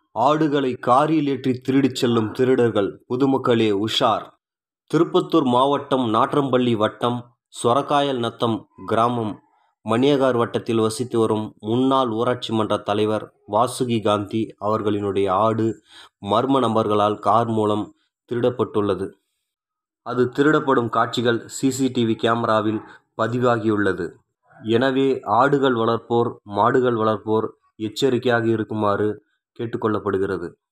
ஆடுகளை காரில் ஏற்றி திருடிச் செல்லும் திருடர்கள் பொதுமக்களே உஷார் திருப்பத்தூர் மாவட்டம் நாட்றம்பள்ளி வட்டம் சொரக்காயல் நத்தம் கிராமம் மணியகார் வட்டத்தில் வசித்து வரும் முன்னாள் ஊராட்சி மன்ற தலைவர் வாசுகி காந்தி அவர்களினுடைய ஆடு மர்ம நபர்களால் கார் மூலம் திருடப்பட்டுள்ளது அது திருடப்படும் காட்சிகள் சிசிடிவி கேமராவில் பதிவாகியுள்ளது எனவே ஆடுகள் வளர்ப்போர் மாடுகள் வளர்ப்போர் எச்சரிக்கையாக இருக்குமாறு கேட்டுக்கொள்ளப்படுகிறது